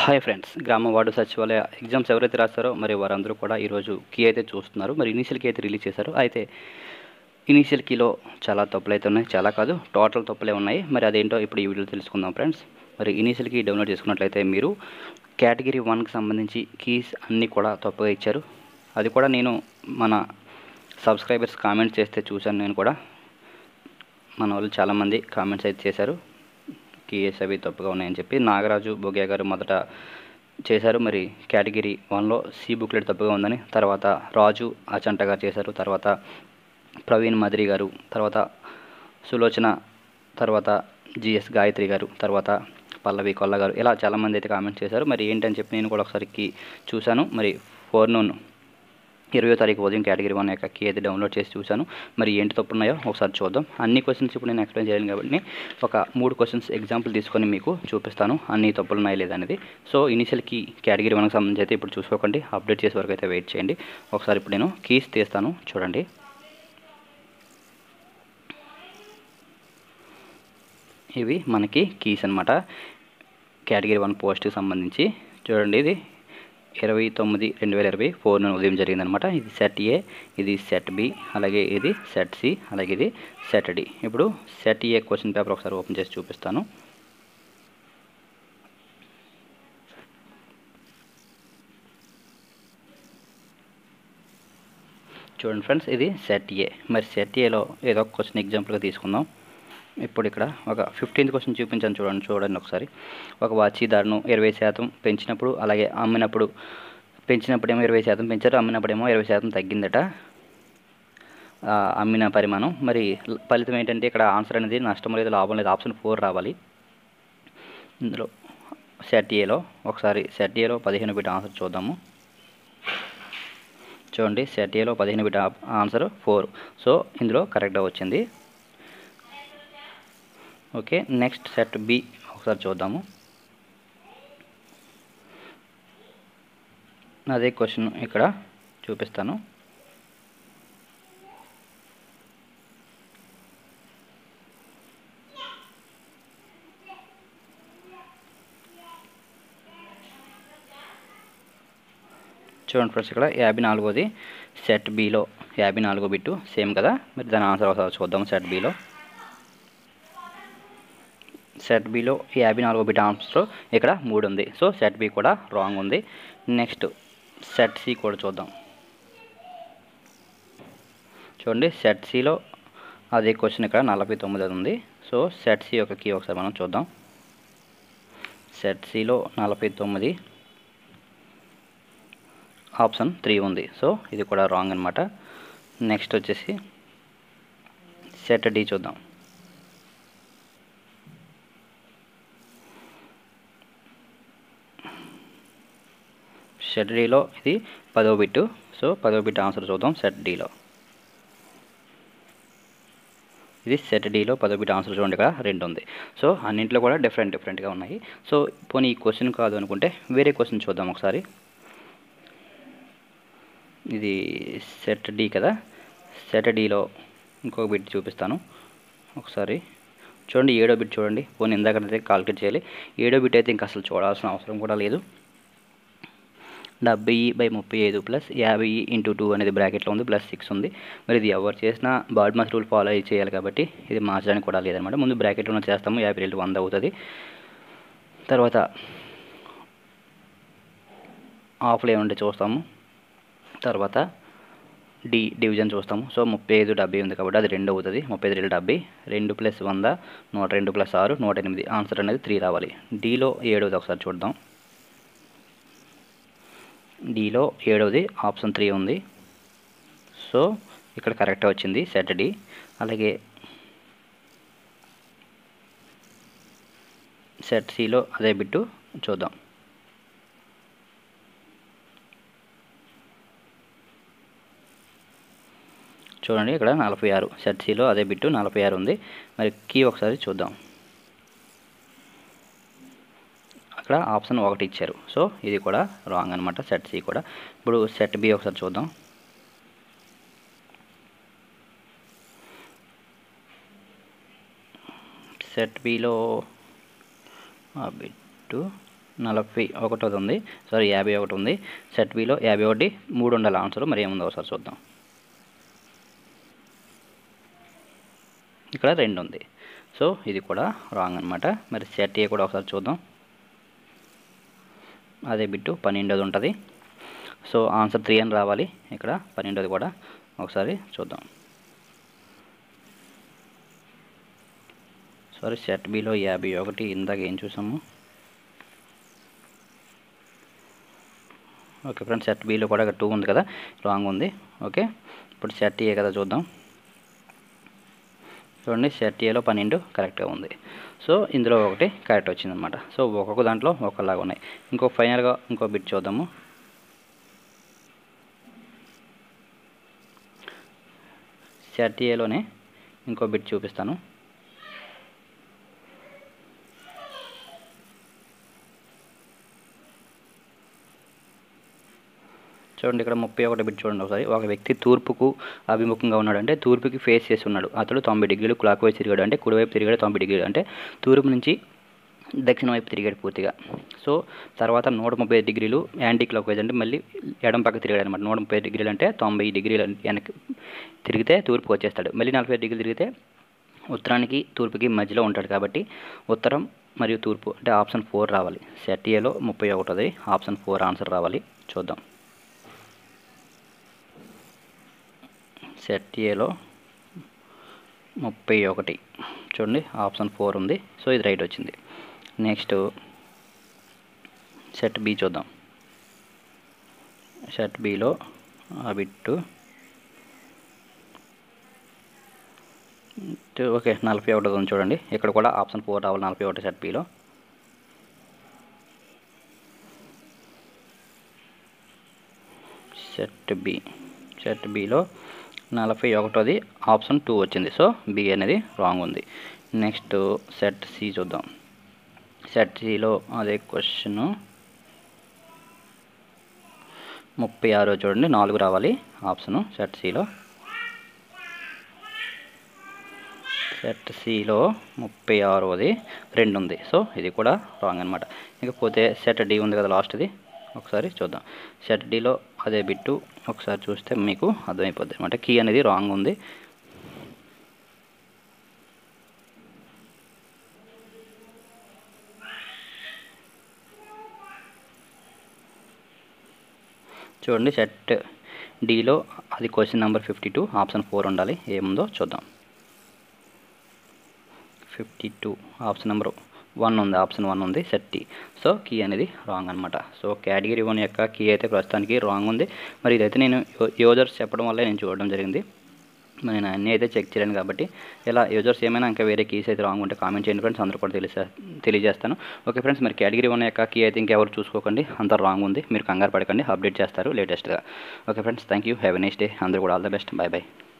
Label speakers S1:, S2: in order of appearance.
S1: hi friends గ్రామ ward సచివాలయ exams ఎవరైతే రాస్తారో మరి వారందరూ కూడా ఈరోజు కీ అయితే చూస్తున్నారు మరి ఇనీషియల్ కీ అయితే రిలీజ్ చేశారు అయితే ఇనీషియల్ కీలో చాలా తప్పులు అయితే ఉన్నాయి చాలా కాదు టోటల్ తప్పులే ఉన్నాయి మరి అదేంటో ఇప్పుడు ఈ వీడియోలో తెలుసుకుందాం ఫ్రెండ్స్ మరి ఇనీషియల్ కీ డౌన్లోడ్ చేసుకున్నట్లయితే మీరు కేటగిరీ వన్కి సంబంధించి కీస్ అన్నీ కూడా తప్పుగా ఇచ్చారు అది కూడా నేను మన సబ్స్క్రైబర్స్ కామెంట్స్ చేస్తే చూశాను నేను కూడా మన వాళ్ళు చాలామంది కామెంట్స్ అయితే చేశారు కీఎస్ అవి తప్పుగా ఉన్నాయని చెప్పి నాగరాజు బొగ్యా గారు మొదట చేశారు మరి కేటగిరీ వన్లో సి బుక్లెట్ తప్పుగా ఉందని తర్వాత రాజు అచంట గారు చేశారు తర్వాత ప్రవీణ్ మద్రి గారు తర్వాత సులోచన తర్వాత జిఎస్ గాయత్రి గారు తర్వాత పల్లవి కొల్ల గారు ఇలా చాలామంది అయితే కామెంట్ చేశారు మరి ఏంటని చెప్పి నేను కూడా ఒకసారికి చూశాను మరి ఫోర్ నూన్ ఇరవయో తారీఖు ఉదయం కేటగిరీ వన్ యొక్క కీ అయితే డౌన్లోడ్ చేసి చూశాను మరి ఏంటి తప్పు ఉన్నాయో ఒకసారి చూద్దాం అన్ని క్వశ్చన్స్ ఇప్పుడు నేను ఎక్స్ప్లెయిన్ చేయలేను కాబట్టి ఒక మూడు క్వశ్చన్స్ ఎగ్జాంపుల్ తీసుకొని మీకు చూపిస్తాను అన్ని తప్పులు ఉన్నాయి లేదనేది సో ఇనిషియల్కి కేటగిరీ వన్కి సంబంధించి అయితే ఇప్పుడు చూసుకోకండి అప్డేట్ చేసే వరకు అయితే వెయిట్ చేయండి ఒకసారి ఇప్పుడు నేను కీస్ తీస్తాను చూడండి ఇవి మనకి కీస్ అనమాట కేటగిరీ వన్ పోస్ట్కి సంబంధించి చూడండి ఇది ఇరవై తొమ్మిది రెండు వేల ఇరవై ఫోర్ ఉదయం జరిగిందనమాట ఇది సెట్ ఏ ఇది సెట్ బి అలాగే ఇది సెట్ సి అలాగే ఇది సెట్ డి ఇప్పుడు సెట్ ఏ క్వశ్చన్ పేపర్ ఒకసారి ఓపెన్ చేసి చూపిస్తాను చూడండి ఫ్రెండ్స్ ఇది సెట్ ఏ మరి సెట్ ఏలో ఏదో ఒక క్వశ్చన్ ఎగ్జాంపుల్గా తీసుకుందాం ఇప్పుడు ఇక్కడ ఒక ఫిఫ్టీన్త్ క్వశ్చన్ చూపించాను చూడండి చూడండి ఒకసారి ఒక వాచీదారును ఇరవై శాతం పెంచినప్పుడు అలాగే అమ్మినప్పుడు పెంచినప్పుడేమో ఇరవై శాతం పెంచారు అమ్మినప్పుడేమో ఇరవై శాతం తగ్గిందట అమ్మిన పరిమాణం మరి ఫలితం ఏంటంటే ఇక్కడ ఆన్సర్ అనేది నష్టం లేదు లాభం లేదు ఆప్షన్ ఫోర్ రావాలి ఇందులో సెట్ ఏలో ఒకసారి సెట్ ఏలో పదిహేను బిట్ ఆన్సర్ చూద్దాము చూడండి సెట్ ఏలో పదిహేను బిట్ ఆన్సర్ ఫోర్ సో ఇందులో కరెక్ట్గా వచ్చింది ఓకే నెక్స్ట్ సెట్ బి ఒకసారి చూద్దాము అదే క్వశ్చన్ ఇక్కడ చూపిస్తాను చూడండి ఫ్రెండ్స్ ఇక్కడ యాభై నాలుగోది సెట్ బిలో యాభై నాలుగో బిట్టు సేమ్ కదా మరి దాని ఆన్సర్ ఒకసారి చూద్దాం సెట్ బిలో సెట్ బిలో యాభై నాలుగో బిట్ ఆన్సర్ ఇక్కడ మూడు ఉంది సో సెట్ బి కూడా రాంగ్ ఉంది నెక్స్ట్ సెట్ సి కూడా చూద్దాం చూడండి సెట్ సిలో అదే క్వశ్చన్ ఇక్కడ నలభై తొమ్మిది ఉంది సో సెట్ సి యొక్క కీ ఒకసారి మనం చూద్దాం సెట్ సిలో నలభై తొమ్మిది ఆప్షన్ త్రీ ఉంది సో ఇది కూడా రాంగ్ అనమాట నెక్స్ట్ వచ్చేసి సెట్ డి చూద్దాం సెట్ డీలో ఇది పదో బిట్టు సో పదో బిట్ ఆన్సర్ చూద్దాం సెట్ డీలో ఇది సెట్ డీలో పదో బిట్ ఆన్సర్ చూడండి ఇక్కడ రెండు ఉంది సో అన్నింటిలో కూడా డిఫరెంట్ డిఫరెంట్గా ఉన్నాయి సో పోనీ ఈ క్వశ్చన్ కాదు అనుకుంటే వేరే క్వశ్చన్ చూద్దాం ఒకసారి ఇది సెట్ డి కదా సెట్ డీలో ఇంకొక బిట్ చూపిస్తాను ఒకసారి చూడండి ఏడో బిట్ చూడండి పోనీ ఇందాకైతే కాల్కులేట్ చేయాలి ఏడో బిట్ అయితే ఇంకా అసలు చూడాల్సిన అవసరం కూడా లేదు డెబ్బై బై ముప్పై ఐదు ప్లస్ యాభై ఇంటూ టూ అనేది బ్రాకెట్లో ఉంది ప్లస్ సిక్స్ ఉంది మరి ఇది ఎవరు చేసినా బాడ్ మాస్ రూల్ ఫాలో అయ్యి చేయాలి కాబట్టి ఇది మార్చడానికి కూడా లేదనమాట ముందు బ్రాకెట్లో చేస్తాము యాభై రెండు వంద అవుతుంది తర్వాత ఆఫ్లో ఏముంటే చూస్తాము తర్వాత డి డివిజన్ చూస్తాము సో ముప్పై ఐదు డెబ్బై ఉంది కాబట్టి అది రెండు అవుతుంది ముప్పై ఐదు రెండు డెబ్బై రెండు ప్లస్ వంద నూట రెండు ప్లస్ ఆరు నూట ఎనిమిది ఆన్సర్ అనేది త్రీ రావాలి డిలో ఏడవది ఒకసారి చూద్దాం డిలో ఏడవది ఆప్షన్ త్రీ ఉంది సో ఇక్కడ కరెక్ట్ వచ్చింది సెట్ డి అలాగే సెట్ సిలో అదే బిట్టు చూద్దాం చూడండి ఇక్కడ నలభై ఆరు సెట్ సిలో అదే బిట్టు నలభై ఆరు ఉంది మరి కీ ఒకసారి చూద్దాం అక్కడ ఆప్షన్ ఒకటి ఇచ్చారు సో ఇది కూడా రాంగ్ అనమాట సెట్ సి కూడా ఇప్పుడు సెట్ బి ఒకసారి చూద్దాం సెట్ బిలో ఆ బిట్టు నలభై ఒకటోది ఉంది సారీ యాభై ఒకటి ఉంది సెట్ బిలో యాభై ఒకటి మూడు ఉండాలి ఆన్సర్ మరి ఏముందో ఒకసారి చూద్దాం ఇక్కడ రెండు ఉంది సో ఇది కూడా రాంగ్ అనమాట మరి సెట్ ఏ కూడా ఒకసారి చూద్దాం అదే బిట్టు పన్నెండోది ఉంటుంది సో ఆన్సర్ త్రీ అని రావాలి ఇక్కడ పన్నెండోది కూడా ఒకసారి చూద్దాం సారీ సెట్ బిలో యాభై ఒకటి ఇందాక ఏం చూసాము ఓకే ఫ్రెండ్స్ సెట్ బిలో కూడా టూ ఉంది కదా రాంగ్ ఉంది ఓకే ఇప్పుడు సెట్ ఏ కదా చూద్దాం చూడండి సెట్ ఏలో పన్నెండు కరెక్ట్గా ఉంది సో ఇందులో ఒకటి కరెక్ట్ వచ్చిందనమాట సో ఒక్కొక్క దాంట్లో ఒకలాగా ఉన్నాయి ఇంకో ఫైనల్గా ఇంకో బిట్ చూద్దాము సెట్ ఏలోనే ఇంకో బిట్ చూపిస్తాను చూడండి ఇక్కడ ముప్పై ఒకటి బిట్ చూడండి ఒకసారి ఒక వ్యక్తి తూర్పుకు అభిముఖంగా ఉన్నాడు అంటే తూర్పుకి ఫేస్ చేసి ఉన్నాడు అతడు తొంభై డిగ్రీలు క్లాక్ వైపు తిరిగాడు అంటే కుడివైపు తిరిగాడు తొంభై డిగ్రీలు అంటే తూర్పు నుంచి దక్షిణ వైపు తిరిగాడు పూర్తిగా సో తర్వాత నూట ముప్పై డిగ్రీలు యాంటీ క్లాక్ వైజ్ అంటే మళ్ళీ ఎడం పక్క తిరిగాడు అనమాట నూట ముప్పై డిగ్రీలు అంటే తొంభై డిగ్రీలు వెనక్కి తిరిగితే తూర్పుకి వచ్చేస్తాడు మళ్ళీ నలభై డిగ్రీలు తిరిగితే ఉత్తరానికి తూర్పుకి మధ్యలో ఉంటాడు కాబట్టి ఉత్తరం మరియు తూర్పు అంటే ఆప్షన్ ఫోర్ రావాలి సెట్ ఏలో ముప్పై ఒకటోది ఆప్షన్ ఫోర్ ఆన్సర్ రావాలి చూద్దాం సెట్ ఏలో ముప్పై ఒకటి చూడండి ఆప్షన్ ఫోర్ ఉంది సో ఇది రైట్ వచ్చింది నెక్స్ట్ సెట్ బి చూద్దాం సెట్ బిలో ఆ బిట్టు ఓకే నలభై ఒకటి ఉంది చూడండి ఇక్కడ కూడా ఆప్షన్ ఫోర్ రావాలి నలభై ఒకటి సెట్ బిలో సెట్ బి సెట్ బిలో నలభై ఒకటోది ఆప్షన్ టూ వచ్చింది సో బి అనేది రాంగ్ ఉంది నెక్స్ట్ సెట్ సి చూద్దాం సెట్ సిలో అదే క్వశ్చన్ ముప్పై ఆరో చూడండి నాలుగు రావాలి ఆప్షను సెట్ సిలో సెట్ సిలో ముప్పై ఆరోది రెండు ఉంది సో ఇది కూడా రాంగ్ అనమాట ఇకపోతే సెట్ డి ఉంది కదా లాస్ట్ది ఒకసారి చూద్దాం సెట్ డిలో అదే బిట్టు ఒకసారి చూస్తే మీకు అర్థమైపోద్ది అనమాట కీ అనేది రాంగ్ ఉంది చూడండి సెట్ డిలో అది question number fifty two option four ఉండాలి ఏముందో చూద్దాం fifty two option number one ఉంది ఆప్షన్ వన్ ఉంది సెట్ టీ సో కీ అనేది రాంగ్ అనమాట సో కేటగిరీ వన్ యొక్క కీ అయితే ప్రస్తుతానికి రాంగ్ ఉంది మరి ఇదైతే నేను యూజర్స్ చెప్పడం వల్ల నేను చూడడం జరిగింది మరి నేను అన్నీ అయితే చెక్ చేయలేను కాబట్టి ఇలా యూజర్స్ ఏమైనా ఇంకా వేరే కీస్ అయితే రాంగ్ ఉంటే కామెంట్ చేయండి ఫ్రెండ్స్ అందరూ కూడా తెలిసే తెలియజేస్తాను ఓకే ఫ్రెండ్స్ మరి కేటగిరీ వన్ యొక్క కీ అయితే ఇంకెవరు చూసుకోకండి అంత రాంగ్ ఉంది మీరు కంగారు పడకండి అప్డేట్ చేస్తారు లేటెస్ట్గా okay friends thank you have a nice day అందరూ కూడా all the best bye bye